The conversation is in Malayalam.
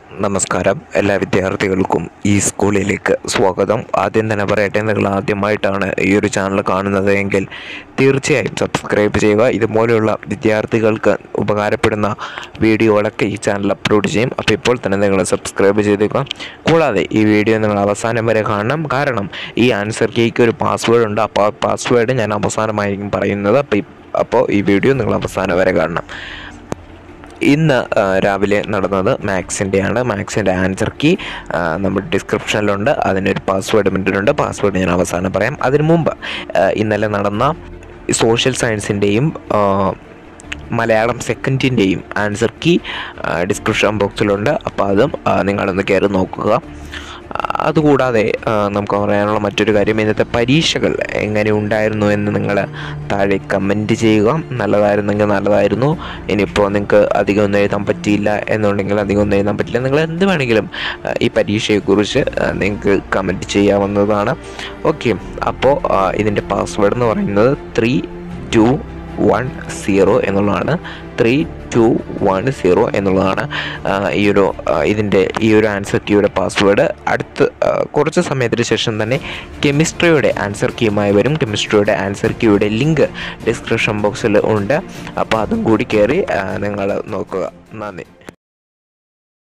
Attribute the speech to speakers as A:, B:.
A: നമസ്കാരം എല്ലാ വിദ്യാർത്ഥികൾക്കും ഈ സ്കൂളിലേക്ക് സ്വാഗതം ആദ്യം തന്നെ പറയട്ടെ നിങ്ങൾ ആദ്യമായിട്ടാണ് ഈ ഒരു ചാനൽ കാണുന്നത് എങ്കിൽ തീർച്ചയായും സബ്സ്ക്രൈബ് ചെയ്യുക ഇതുപോലെയുള്ള വിദ്യാർത്ഥികൾക്ക് ഉപകാരപ്പെടുന്ന വീഡിയോകളൊക്കെ ഈ ചാനൽ അപ്ലോഡ് ചെയ്യും അപ്പോൾ ഇപ്പോൾ തന്നെ നിങ്ങൾ സബ്സ്ക്രൈബ് ചെയ്തേക്കുക കൂടാതെ ഈ വീഡിയോ നിങ്ങൾ അവസാനം വരെ കാണണം കാരണം ഈ ആൻസർ കീക്ക് ഒരു പാസ്വേഡ് ഉണ്ട് അപ്പോൾ ആ പാസ്വേഡ് ഞാൻ അവസാനമായിരിക്കും പറയുന്നത് അപ്പോൾ ഈ അപ്പോൾ ഈ വീഡിയോ നിങ്ങൾ അവസാനം വരെ കാണണം ഇന്ന് ആ, രാവിലെ നടന്നത് മാത്സിൻ്റെയാണ് മാത്സിൻ്റെ ആൻസർ കീ ആ, നമ്മുടെ ഡിസ്ക്രിപ്ഷനിലുണ്ട് അതിനൊരു പാസ്വേഡ് മിനിറ്റിലുണ്ട് പാസ്വേഡ് ഞാൻ അവസാനം പറയാം അതിനു മുമ്പ് ആ, ഇന്നലെ നടന്ന സോഷ്യൽ സയൻസിൻ്റെയും മലയാളം സെക്കൻഡിൻ്റെയും ആൻസർ കീ ഡിസ്ക്രിപ്ഷൻ ബോക്സിലുണ്ട് അപ്പോൾ അതും ആ, നിങ്ങളൊന്ന് കയറി നോക്കുക ആ, അതുകൂടാതെ ആ, നമുക്ക് പറയാനുള്ള മറ്റൊരു കാര്യം ഇന്നത്തെ പരീക്ഷകൾ എങ്ങനെ ഉണ്ടായിരുന്നു എന്ന് നിങ്ങൾ താഴെ കമൻറ്റ് ചെയ്യുക നല്ലതായിരുന്നെങ്കിൽ നല്ലതായിരുന്നു ഇനിയിപ്പോൾ നിങ്ങൾക്ക് അധികം ഒന്നും എഴുതാൻ പറ്റിയില്ല എന്നുണ്ടെങ്കിൽ അധികം ഒന്നും എഴുതാൻ പറ്റില്ല നിങ്ങൾ എന്ത് വേണമെങ്കിലും ആ, ഈ പരീക്ഷയെക്കുറിച്ച് ആ, നിങ്ങൾക്ക് കമൻറ്റ് ചെയ്യാവുന്നതാണ് ഓക്കെ അപ്പോൾ ആ, ഇതിൻ്റെ പാസ്വേഡ് എന്ന് പറയുന്നത് ത്രീ ടു വൺ സീറോ എന്നുള്ളതാണ് ത്രീ ടു വൺ സീറോ എന്നുള്ളതാണ് ആ, ഈ ഒരു ആ, ഇതിൻ്റെ ഈ ഒരു ആൻസർ കീയുടെ പാസ്വേഡ് അടുത്ത് ആ, കുറച്ച് സമയത്തിന് ശേഷം തന്നെ കെമിസ്ട്രിയുടെ ആൻസർ കീയുമായി വരും കെമിസ്ട്രിയുടെ ആൻസർ കീയുടെ ലിങ്ക് ഡിസ്ക്രിപ്ഷൻ ബോക്സിൽ ഉണ്ട് അപ്പോൾ അതും കൂടി കയറി നിങ്ങൾ നോക്കുക നന്ദി